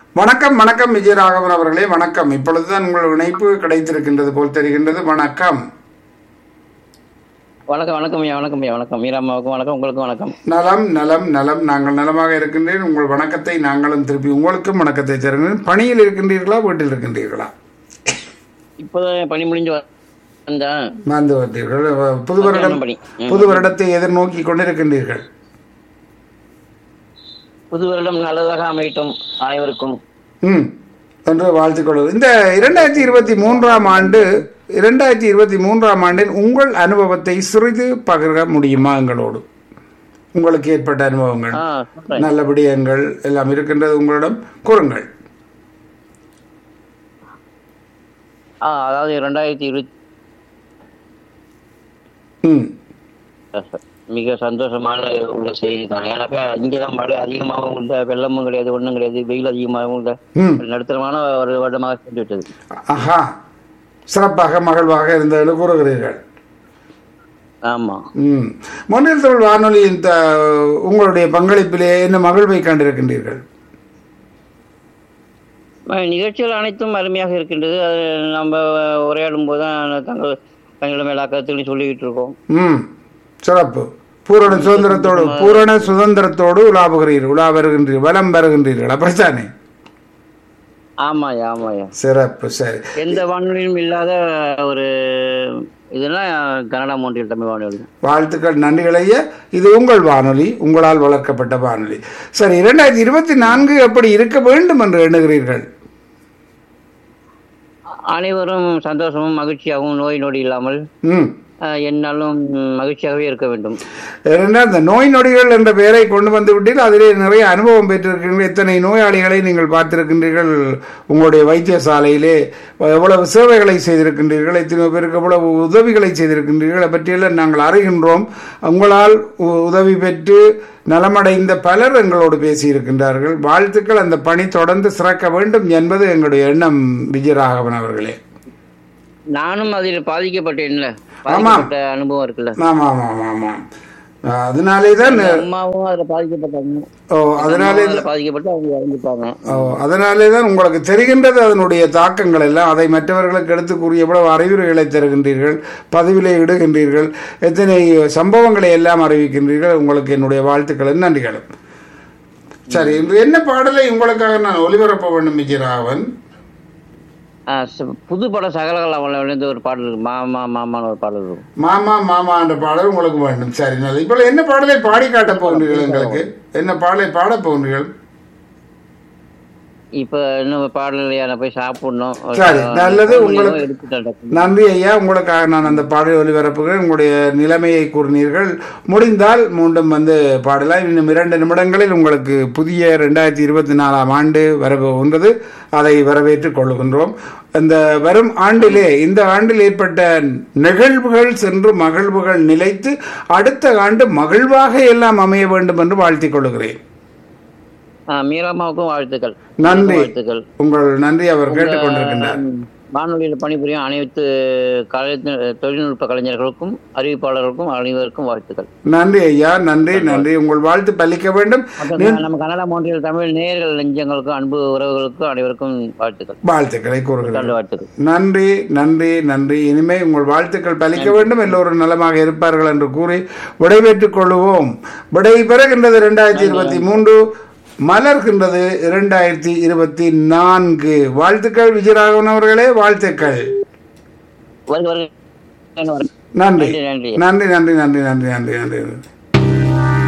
வணக்கம் வணக்கம் விஜயராகவன் அவர்களே வணக்கம் இப்பொழுதுதான் உங்கள் இணைப்பு கிடைத்திருக்கின்றது போல் தெரிகின்றது வணக்கம் வணக்கம் வணக்கம் ஐயா வணக்கம் ஐயா வணக்கம் மீராமாவுக்கும் வணக்கம் உங்களுக்கும் வணக்கம் நலம் நலம் நலம் நாங்கள் நலமாக இருக்கின்றேன் உங்கள் வணக்கத்தை நாங்களும் திருப்பி உங்களுக்கும் வணக்கத்தை தருகிறேன் பணியில் இருக்கின்றீர்களா வீட்டில் இருக்கின்றீர்களா இப்போதான் பணி முடிஞ்சு வ- வந்தேன் வந்து வந்தீர்கள் புது வருடம் மத்தியானம் பணி ம். புது வருடத்தை எதிர்நோக்கி கொண்டிருக்கின்றீர்கள் புது வருடம் நல்லதாக அமையட்டும் அனைவருக்கும் ம் என்று வாழ்த்துக்கொள்வது இந்த இரண்டாயிரத்தி இருபத்தி மூன்றாம் ஆண்டு இரண்டாயிரத்தி இருபத்தி மூன்றாம் ஆண்டில் உங்கள் அனுபவத்தை சிறிது பகிர முடியுமா எங்களோடு உங்களுக்கு ஏற்பட்ட அனுபவங்கள் ஆ சொல்றேன். நல்ல விடயங்கள் எல்லாம் இருக்கின்றது உங்களிடம் கூறுங்கள் ஆ அதாவது ரெண்டாயிரத்தி இருபத்தி ம் மிக சந்தோஷமான உள்ள செய்தி தான் ஏன்னாக்கா இங்கதான் மழை அதிகமாகவும் இல்லை வெள்ளமும் கிடையாது ஒன்றும் கிடையாது வெயில் அதிகமாகவும் இல்லை ம் நடுத்தரமான ஒரு வருடமாக சென்று விட்டது ஆஹா சிறப்பாக மகிழ்வாக இருந்தது கூறுகிறீர்கள் ஆமா ம் மொன்றில் தமிழ் வானொலியின் த உங்களுடைய பங்களிப்பிலே என்ன மகிழ்வை கண்டிருக்கின்றீர்கள் அஹ் நிகழ்ச்சிகள் அனைத்தும் அருமையாக இருக்கின்றது அது நம்ம உரையாடும் போது தான் தங்கள் தங்களிடம் எல்லா கருத்துக்களையும் சொல்லிக்கிட்டு இருக்கோம் ம் சிறப்பு பூரண சுதந்திரத்தோடு பூரண சுதந்திரத்தோடு உலாவுகிறீர்கள் உலா வருகின்றீர்கள் வலம் வருகின்றீர்கள் அப்படித்தானே ஆமாய்யா ஆமாய்யா சிறப்பு சரி எந்த வானொலியும் இல்லாத ஒரு இதெல்லாம் கனடா மோன்றியல் தமிழ் வானொலி வாழ்த்துக்கள் நன்றிகளைய இது உங்கள் வானொலி உங்களால் வளர்க்கப்பட்ட வானொலி சரி இரண்டாயிரத்தி இருபத்தி நான்கு எப்படி இருக்க வேண்டும் என்று எண்ணுகிறீர்கள் அனைவரும் சந்தோஷமும் மகிழ்ச்சியாகவும் நோய் நொடி இல்லாமல் ம் அஹ், எந்நாளும் மகிழ்ச்சியாகவே இருக்க வேண்டும் ஏனென்றால் இந்த நோய் நொடிகள் என்ற பெயரை கொண்டு வந்து விட்டீர்கள் அதிலே நிறைய அனுபவம் பெற்றிருக்கின்றீர்கள் எத்தனை நோயாளிகளை நீங்கள் பார்த்திருக்கின்றீர்கள் உங்களுடைய வைத்தியசாலையிலே எவ்வளவு சேவைகளை செய்திருக்கின்றீர்கள் எத்தனை பேருக்கு எவ்வளவு உதவிகளை செய்திருக்கின்றீர்கள் அதை பற்றியெல்லாம் நாங்கள் அறிகின்றோம் உங்களால் உ- உதவி பெற்று நலமடைந்த பலர் எங்களோடு பேசியிருக்கின்றார்கள் வாழ்த்துக்கள் அந்த பணி தொடர்ந்து சிறக்க வேண்டும் என்பது எங்களுடைய எண்ணம் விஜயராகவன் அவர்களே நானும் அதில் பாதிக்கப்பட்டேன்ல பாதிக்கப்பட்ட அனுபவம் இருக்குல்ல ஆமாம் ஆமாம் ஆமாம் அதனாலே தான் அம்மாவும் அதில் பாதிக்கப்பட்டாங்க ஓ அதனாலே அதில் பாதிக்கப்பட்டு அவங்க இறந்துட்டாங்க ஓ அதனாலே தான் உங்களுக்கு தெரிகின்றது அதனுடைய தாக்கங்கள் எல்லாம் அதை மற்றவர்களுக்கு எடுத்து கூறிய எவ்வளவு அறிவுரைகளை தருகின்றீர்கள் பதிவிலே இடுகின்றீர்கள் எத்தனை சம்பவங்களை எல்லாம் அறிவிக்கின்றீர்கள் உங்களுக்கு என்னுடைய வாழ்த்துக்களும் நன்றிகளும் சரி இன்று என்ன பாடலை உங்களுக்காக நான் ஒளிபரப்ப வேண்டும் விஜயராகவன் அஹ், ச- புது படம் சகலகலாவிலிருந்து ஒரு பாடல் இருக்கு மாமா மாமான்னு ஒரு பாடல் இருக்கும் மாமா மாமா என்ற பாடல் உங்களுக்கு வேண்டும் சரி நல்லது இப்போ என்ன பாடலை பாடி காட்டப் போகின்றீர்கள் எங்களுக்கு என்ன பாடலை பாடப் போகின்றீர்கள் இப்ப இன்னும் பாடல் இல்லையா நான் போய் சாப்பிடணும் சரி, நல்லது. உங்களுக்கு- எடுத்துட்டேன் டக்குனு. நன்றி ஐயா உங்களுக்காக நான் அந்த பாடல் ஒளிபரப்புகிறேன் உங்களுடைய நிலைமையை கூறினீர்கள் முடிந்தால் மீண்டும் வந்து பாடலாம் இன்னும் இரண்டு நிமிடங்களில் உங்களுக்கு புதிய ரெண்டாயிரத்தி இருபத்தி நாலாம் ஆண்டு வரப்போகின்றது அதை வரவேற்றுக் கொள்கின்றோம் இந்த வரும் ஆண்டிலே இந்த ஆண்டில் ஏற்பட்ட நிகழ்வுகள் சென்று மகிழ்வுகள் நிலைத்து அடுத்த ஆண்டு மகிழ்வாக எல்லாம் அமைய வேண்டும் என்று வாழ்த்திக் கொள்கிறேன் அஹ், மீராமாவுக்கும் வாழ்த்துக்கள் நன்றி வாழ்த்துக்கள் உங்கள் நன்றி அவர் கேட்டுக்கொண்டிருக்கின்றார் உம், வானொலியில் பணிபுரியும் அனைத்து கலை தொழில்நுட்ப கலைஞர்களுக்கும் அறிவிப்பாளர்களுக்கும் அனைவருக்கும் வாழ்த்துக்கள் நன்றி ஐயா நன்றி நன்றி உங்கள் வாழ்த்து பலிக்க வேண்டும் மற்றும் நம்ம கன்னடா மோன்றியல் தமிழ் நேயர்கள் நெஞ்சங்களுக்கும் அன்பு உறவுகளுக்கும் அனைவருக்கும் வாழ்த்துக்கள் வாழ்த்துக்களை கூறுகிறேன் நல்ல வாழ்த்துக்கள் நன்றி நன்றி நன்றி இனிமே உங்கள் வாழ்த்துக்கள் பலிக்க வேண்டும் எல்லோரும் நலமாக இருப்பார்கள் என்று கூறி விடைபெற்றுக் கொள்வோம் விடை பெறுகின்றது இரண்டாயிரத்தி இருபத்தி மூன்று மலர்கின்றது இரண்டாயிரத்தி இருபத்தி நான்கு வாழ்த்துக்கள் விஜயராகவன் அவர்களே வாழ்த்துக்கள் வருக வருக வருக. நன்றி நன்றி நன்றி நன்றி நன்றி நன்றி நன்றி நன்றி நன்றி